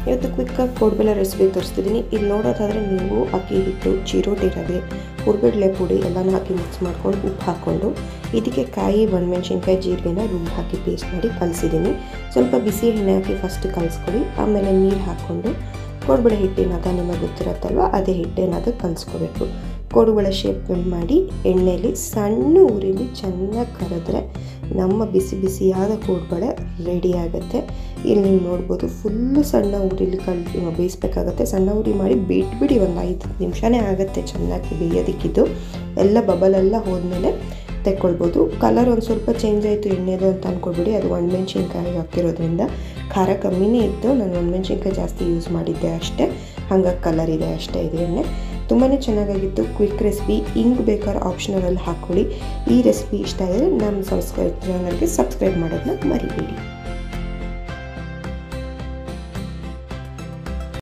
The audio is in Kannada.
ಇವತ್ತು ಕ್ವಿಕ್ಕಾಗಿ ಕೋಡ್ಬೆಲೆ ರೆಸಿಪಿ ತೋರಿಸ್ತಿದ್ದೀನಿ ಇಲ್ಲಿ ನೋಡೋದಾದರೆ ನೀವು ಅಕ್ಕಿ ಹಿಟ್ಟು ಚಿರೋಟಿ ರವೆ ಹುರ್ಗಡ್ಲೆ ಪುಡಿ ಎಲ್ಲನೂ ಹಾಕಿ ಮಿಕ್ಸ್ ಮಾಡ್ಕೊಂಡು ಉಪ್ಪು ಹಾಕ್ಕೊಂಡು ಇದಕ್ಕೆ ಕಾಯಿ ಒಣಮೆಣ್ಸಿನ್ಕಾಯಿ ಜೀರಿಗೆನ ರುಬ್ಬಿ ಹಾಕಿ ಪೇಸ್ಟ್ ಮಾಡಿ ಕಲಿಸಿದ್ದೀನಿ ಸ್ವಲ್ಪ ಬಿಸಿ ಎಣ್ಣೆ ಹಾಕಿ ಫಸ್ಟ್ ಕಲಿಸ್ಕೊಳ್ಳಿ ಆಮೇಲೆ ನೀರು ಹಾಕ್ಕೊಂಡು ಕೋಡುಬಳೆ ಹಿಟ್ಟಿನಾಗ ನಿಮಗೆ ಗೊತ್ತಿರತ್ತಲ್ವ ಅದೇ ಹಿಟ್ಟೇನಾಗ ಕಲಿಸ್ಕೋಬೇಕು ಕೋಡುಬಳೆ ಶೇಪ್ಗಳು ಮಾಡಿ ಎಣ್ಣೆಯಲ್ಲಿ ಸಣ್ಣ ಉರಿಲಿ ಚೆನ್ನಾಗಿ ಕರೆದ್ರೆ ನಮ್ಮ ಬಿಸಿ ಬಿಸಿಯಾದ ಕೋಡುಬಳೆ ರೆಡಿ ಆಗುತ್ತೆ ಇಲ್ಲಿ ನೀವು ನೋಡ್ಬೋದು ಫುಲ್ಲು ಸಣ್ಣ ಉರಿಲಿ ಕಲ್ ಬೇಯಿಸ್ಬೇಕಾಗತ್ತೆ ಸಣ್ಣ ಉರಿ ಮಾಡಿ ಬಿಟ್ಬಿಡಿ ಒಂದು ಐದು ನಿಮಿಷನೇ ಆಗುತ್ತೆ ಚೆನ್ನಾಗಿ ಬೇಯೋದಕ್ಕಿದ್ದು ಎಲ್ಲ ಬಬಲೆಲ್ಲ ಹೋದ್ಮೇಲೆ ತೆಕ್ಕೊಳ್ಬೋದು ಕಲರ್ ಒಂದು ಸ್ವಲ್ಪ ಚೇಂಜ್ ಆಯಿತು ಎಣ್ಣೆದು ಅಂತ ಅಂದ್ಕೊಳ್ಬಿಡಿ ಅದು ಒಣಮೆಣ್ಸಿನ್ಕಾಯಿ ಹಾಕಿರೋದ್ರಿಂದ ಖಾರ ಕಮ್ಮಿನೇ ಇತ್ತು ನಾನು ಒಣಮೆಣ್ಸಿನ್ಕಾಯಿ ಜಾಸ್ತಿ ಯೂಸ್ ಮಾಡಿದ್ದೆ ಅಷ್ಟೇ ಹಾಗಾಗಿ ಕಲರ್ ಇದೆ ಅಷ್ಟೇ ಇದೆ ಎಣ್ಣೆ ತುಂಬಾ ಚೆನ್ನಾಗಾಗಿತ್ತು ಕ್ವಿಕ್ ರೆಸಿಪಿ ಹಿಂಗೆ ಬೇಕಾದ್ರೆ ಆಪ್ಷನರಲ್ಲಿ ಹಾಕ್ಕೊಳ್ಳಿ ಈ ರೆಸಿಪಿ ಇಷ್ಟ ಆದರೆ ನಮ್ಮ ಸಬ್ಸ್ಕ್ರೈಬ್ ಚಾನಲ್ಗೆ ಸಬ್ಸ್ಕ್ರೈಬ್ ಮಾಡೋದನ್ನ ಮರಿಬೇಡಿ